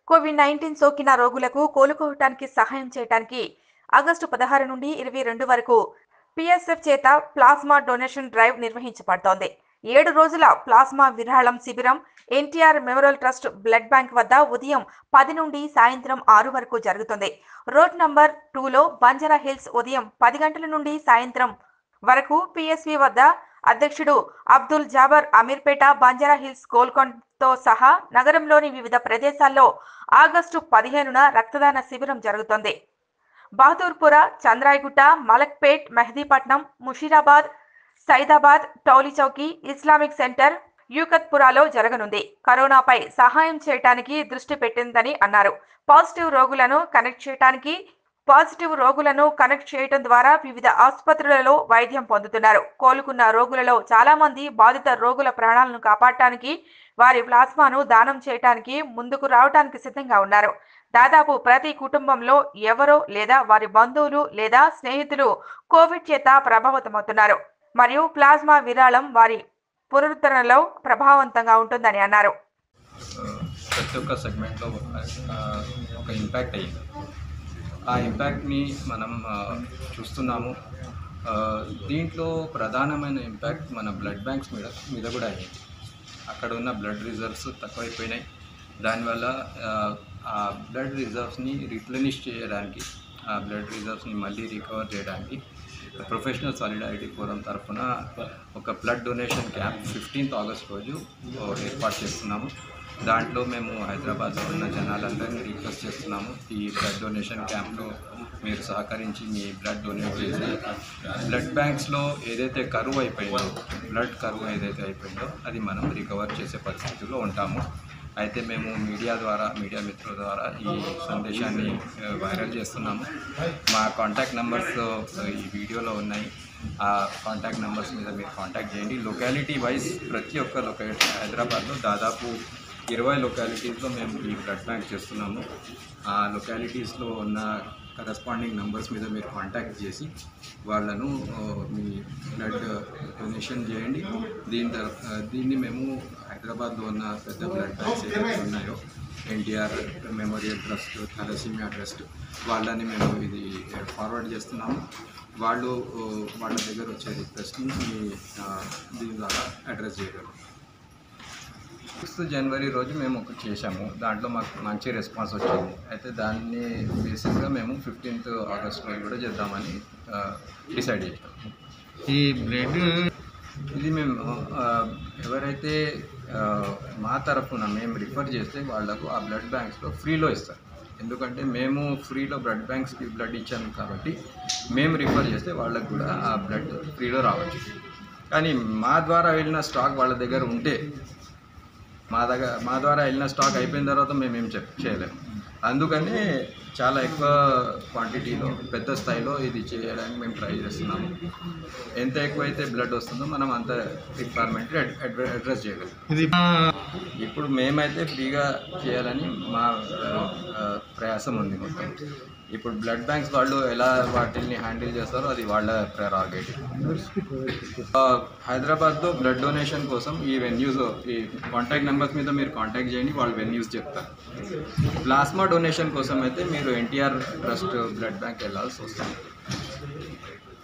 Covid nineteen సోకిన రోగులకు కోలుకోవటానికి సహాయం చేయడానికి ఆగస్టు పదహారు నుండి ఇరవై రెండు వరకు పిఎస్ఎఫ్ చేత ప్లాస్మా డొనేషన్ డ్రైవ్ నిర్వహించబడుతోంది ఏడు రోజుల ప్లాస్మా విరాళం శిబిరం NTR memorial trust blood bank వద్ద ఉదయం పది నుండి సాయంత్రం ఆరు వరకు జరుగుతుంది రోడ్ నంబర్ టూలో బంజారా హిల్స్ ఉదయం పది గంటల నుండి సాయంత్రం వరకు పిఎస్వి వద్ద అధ్యక్షుడు అబ్దుల్ జాబర్ అమీర్పేట బంజారా హిల్స్ గోల్కొండతో సహా నగరంలోని వివిధ ప్రదేశాల్లో ఆగస్టు పదిహేనున రక్తదాన శిబిరం జరుగుతోంది Bahadurpura Chandrayangutta Malakpet Mehdipatnam Musheerabad Saidabad Tolichowki Islamic centre యూకత్పురాలో జరగనుంది కరోనాపై సహాయం చేయడానికి దృష్టి పెట్టిందని అన్నారు పాజిటివ్ రోగులను కనెక్ట్ చేయడానికి పాజిటివ్ రోగులను కనెక్ట్ చేయడం ద్వారా వివిధ ఆసుపత్రులలో వైద్యం పొందుతున్నారు కోలుకున్న రోగులలో చాలా మంది బాధిత రోగుల ప్రాణాలను కాపాడటానికి వారి ప్లాస్మాను దానం చేయటానికి ముందుకు రావడానికి సిద్ధంగా ఉన్నారు దాదాపు ప్రతి కుటుంబంలో ఎవరో లేదా వారి బంధువులు లేదా స్నేహితులు కోవిడ్ చేత ప్రభావితమవుతున్నారు మరియు ప్లాస్మా విరాళం వారి పునరుద్ధరణలో ప్రభావవంతంగా ఉంటుందని అన్నారు ప్రతి ఒక్క సెగ్మెంట్లో ఆ, ఒక ఇంపాక్ట్ అయ్యింది ఆ ఇంపాక్ట్ని మనం ఆ, చూస్తున్నాము ఆ, దీంట్లో ప్రధానమైన ఇంపాక్ట్ మన బ్లడ్ బ్యాంక్స్ మీద మీద కూడా అయ్యింది అక్కడ ఉన్న బ్లడ్ రిజర్వ్స్ తక్కువైపోయినాయి దానివల్ల ఆ, ఆ బ్లడ్ రిజర్వ్స్ని రిప్లెనిష్ చేయడానికి ఆ బ్లడ్ రిజర్వ్స్ని మళ్ళీ రికవర్ చేయడానికి ప్రొఫెషనల్ సాలిడారిటీ ఫోరం తరఫున ఒక blood donation camp fifteenth August రోజు ఓ, ఏర్పాటు చేస్తున్నాము దాంట్లో మేము హైదరాబాద్లో ఉన్న జనాలందరినీ రిక్వెస్ట్ చేస్తున్నాము ఈ బ్లడ్ డొనేషన్ క్యాంప్లో మీరు సహకరించి మీ బ్లడ్ డొనేట్ చేసి బ్లడ్ బ్యాంక్స్లో ఏదైతే కరువు అయిపోయిందో బ్లడ్ కరువు ఏదైతే అయిపోయిందో అది మనం రికవర్ చేసే పరిస్థితుల్లో ఉంటాము అయితే మేము మీడియా ద్వారా మీడియా మిత్రుల ద్వారా ఈ సందేశాన్ని ఆ, వైరల్ చేస్తున్నాము మా కాంటాక్ట్ నెంబర్స్ ఈ వీడియోలో ఉన్నాయి ఆ కాంటాక్ట్ నెంబర్స్ మీద మీరు కాంటాక్ట్ చేయండి లొకాలిటీ వైజ్ ప్రతి ఒక్క లొకాలిటీ హైదరాబాద్లో దాదాపు ఇరవై లొకాలిటీస్లో మేము ఈ బ్లడ్ బ్యాంక్ చేస్తున్నాము ఆ లొకాలిటీస్లో ఉన్న కరస్పాండింగ్ నెంబర్స్ మీద మీరు కాంటాక్ట్ చేసి వాళ్ళను ఆ, మీ బ్లడ్ డొనేషన్ చేయండి దీని తర- ఆ, దీన్ని మేము హైదరాబాద్లో ఉన్న పెద్ద బ్లడ్ బ్యాంక్స్ ఏవైతే ఉన్నాయో NTR memorial trust thalassemia trust వాళ్ళని మేము ఇది ఫార్వర్డ్ చేస్తున్నాము వాళ్ళు ఆ, వాళ్ళ దగ్గర వచ్చే రిక్వెస్ట్ని మీ ఆ, దీని ద్వారా అడ్రస్ చేయగలరు సిక్స్త్ జనవరి రోజు మేము ఒకటి చేశాము దాంట్లో మాకు మంచి రెస్పాన్స్ వచ్చింది అయితే దాన్ని బేసిక్గా మేము ఫిఫ్టీన్త్ ఆగస్ట్ రోజు కూడా చేద్దామని డిసైడ్ చేసాము ఈ బ్లడ్ ఇది మేము ఆ, ఎవరైతే ఆ, మా తరఫున మేము రిఫర్ చేస్తే వాళ్ళకు ఆ బ్లడ్ బ్యాంక్స్లో ఫ్రీలో ఇస్తారు ఎందుకంటే మేము ఫ్రీలో బ్లడ్ బ్యాంక్స్కి బ్లడ్ ఇచ్చాము కాబట్టి మేము రిఫర్ చేస్తే వాళ్ళకు కూడా ఆ బ్లడ్ ఫ్రీలో రావచ్చు కానీ మా ద్వారా వెళ్ళిన స్టాక్ వాళ్ళ దగ్గర ఉంటే మా దగ్గర మా ద్వారా వెళ్ళిన స్టాక్ అయిపోయిన తర్వాత మేము ఏం చెప్ చేయలేము అందుకని చాలా ఎక్కువ క్వాంటిటీలో పెద్ద స్థాయిలో ఇది చేయడానికి మేము ట్రై చేస్తున్నాము ఎంత ఎక్కువైతే బ్లడ్ వస్తుందో మనం అంత రిక్వైర్మెంట్ అడ్రస్ చేయగలం ఇది ఇప్పుడు మేమైతే ఫ్రీగా చేయాలని మా ఆ, ఆ, ప్రయాసం ఉంది మొత్తం ఇప్పుడు బ్లడ్ బ్యాంక్స్ వాళ్ళు ఎలా వాటిని హ్యాండిల్ చేస్తారో అది వాళ్ళ ప్రెరాగేటివ్ హైదరాబాద్లో బ్లడ్ డొనేషన్ కోసం ఈ వెన్యూస్ ఈ కాంటాక్ట్ నెంబర్స్ మీద మీరు కాంటాక్ట్ చేయండి వాళ్ళు వెన్యూస్ చెప్తారు ప్లాస్మా డొనేషన్ కోసం అయితే మీరు ఎన్టీఆర్ ట్రస్ట్ బ్లడ్ బ్యాంక్ వెళ్ళాల్సి వస్తుంది